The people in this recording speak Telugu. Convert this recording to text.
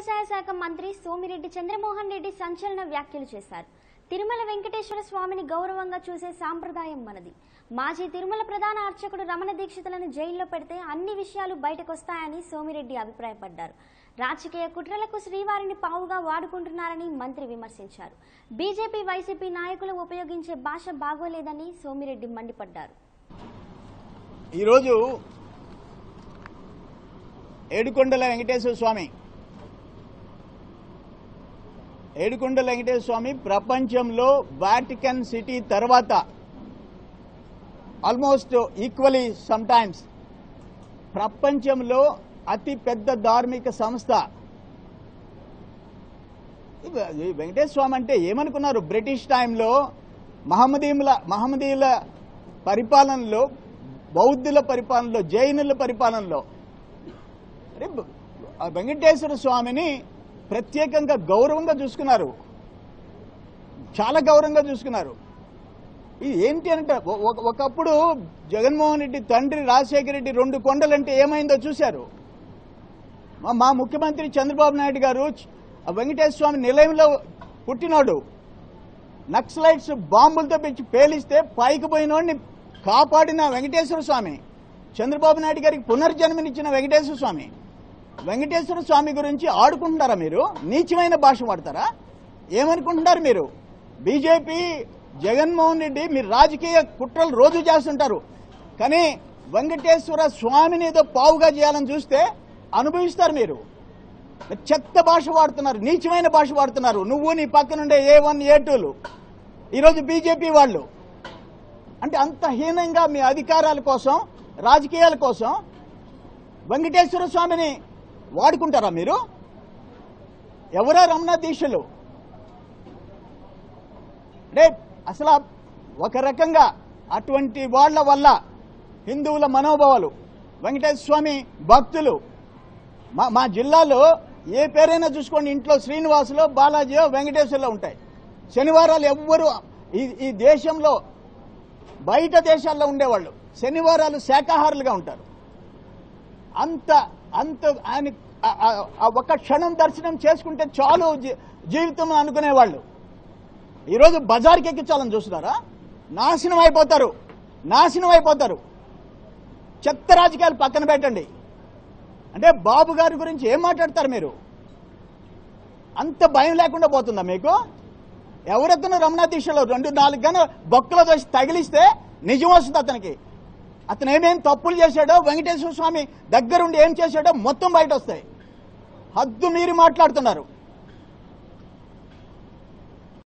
వ్యవసాయ శాఖ మంత్రి సోమిరెడ్డి చంద్రమోహన్ రెడ్డి సంచలన వ్యాఖ్యలు చేశారు తిరుమల వెంకటేశ్వర స్వామిని గౌరవంగా చూసే సాంప్రదాయం మనది మాజీ తిరుమల ప్రధాన అర్చకుడు రమణ దీక్షితులను జైల్లో పెడితే అన్ని విషయాలు బయటకొస్తాయని సోమిరెడ్డి అభిప్రాయపడ్డారు రాజకీయ కుట్రలకు శ్రీవారిని పావుగా వాడుకుంటున్నారని మంత్రి విమర్శించారు బీజేపీ వైసీపీ నాయకులు ఉపయోగించే భాష బాగోలేదని సోమిరెడ్డి మండిపడ్డారు ఈరోజు ఏడుకొండల వెంకటేశ్వర స్వామి ఏడుకొండల వెంకటేశ్వర స్వామి ప్రపంచంలో వాటికన్ సిటీ తర్వాత ఆల్మోస్ట్ ఈక్వలీ సమ్ టైమ్స్ ప్రపంచంలో అతి పెద్ద ధార్మిక సంస్థ ఇవ- ఈ వెంకటేశ్వర స్వామి అంటే ఏమనుకున్నారు బ్రిటిష్ టైంలో మహమ్మదీయుల మహమ్మదీయుల పరిపాలనలో బౌద్ధుల పరిపాలనలో జైనుల పరిపాలనలో అరే బ- ఆ వెంకటేశ్వర స్వామిని ప్రత్యేకంగా గౌరవంగా చూసుకున్నారు చాలా గౌరవంగా చూసుకున్నారు ఇది ఏంటి అంటే ఒ- ఒక- ఒకప్పుడు జగన్మోహన్ రెడ్డి తండ్రి రాజశేఖర రెడ్డి రెండు కొండలంటే ఏమైందో చూశారు మా- మా ముఖ్యమంత్రి చంద్రబాబు నాయుడు గారు చ- ఆ వెంకటేశ్వర స్వామి నిలయంలో పుట్టినాడు నక్సలైట్స్ బాంబులతో పెంచి పేలిస్తే పైకి పోయినోడిని కాపాడిన వెంకటేశ్వర స్వామి చంద్రబాబు నాయుడు గారికి పునర్జన్మనిచ్చిన వెంకటేశ్వర స్వామి వెంకటేశ్వర స్వామి గురించి ఆడుకుంటున్నారా మీరు నీచమైన భాష వాడతారా ఏమనుకుంటున్నారు మీరు బీజేపీ జగన్మోహన్ రెడ్డి మీరు రాజకీయ కుట్రలు రోజు చేస్తుంటారు కానీ వెంకటేశ్వర స్వామిని ఏదో పావుగా చేయాలని చూస్తే అనుభవిస్తారు మీరు చెత్త భాష వాడుతున్నారు నీచమైన భాష వాడుతున్నారు నువ్వు నీ పక్కనుండే ఏ వన్ ఏ టూలు ఈరోజు బీజేపీ వాళ్ళు అంటే అంత హీనంగా మీ అధికారాల కోసం రాజకీయాల కోసం వెంకటేశ్వర స్వామిని వాడుకుంటారా మీరు ఎవరా రమణ దీక్షలు అంటే అసలు ఒక రకంగా అటువంటి వాళ్ళ వల్ల హిందువుల మనోభావాలు వెంకటేశ్వర స్వామి భక్తులు మా మా జిల్లాలో ఏ పేరైనా చూసుకోండి ఇంట్లో శ్రీనివాసులో బాలాజీలో వెంకటేశ్వర్లో ఉంటాయి శనివారాలు ఎవ్వరు ఈ ఈ దేశంలో బయట దేశాల్లో ఉండేవాళ్ళు శనివారాలు శాకాహారులుగా ఉంటారు అంత అంత ఆయన ఆ- ఆ- ఆ ఒక్క క్షణం దర్శనం చేసుకుంటే చాలు జీ- జీవితం అనుకునేవాళ్ళు ఈరోజు బజార్కి ఎక్కించాలని చూస్తున్నారా నాశనం అయిపోతారు నాశనం అయిపోతారు చెత్త రాజకీయాలు పక్కన పెట్టండి అంటే బాబు గారి గురించి ఏం మాట్లాడతారు మీరు అంత భయం లేకుండా పోతుందా మీకు ఎవరెత్తున రమణ దీక్షలో రెండు నాలుగు గన బొక్కలో దోసి తగిలిస్తే నిజం వస్తుంది అతనికి అతను ఏమేం తప్పులు చేశాడో వెంకటేశ్వర స్వామి దగ్గరుండి ఏం చేశాడో మొత్తం బయట వస్తాయి హద్దు మీరి మాట్లాడుతున్నారు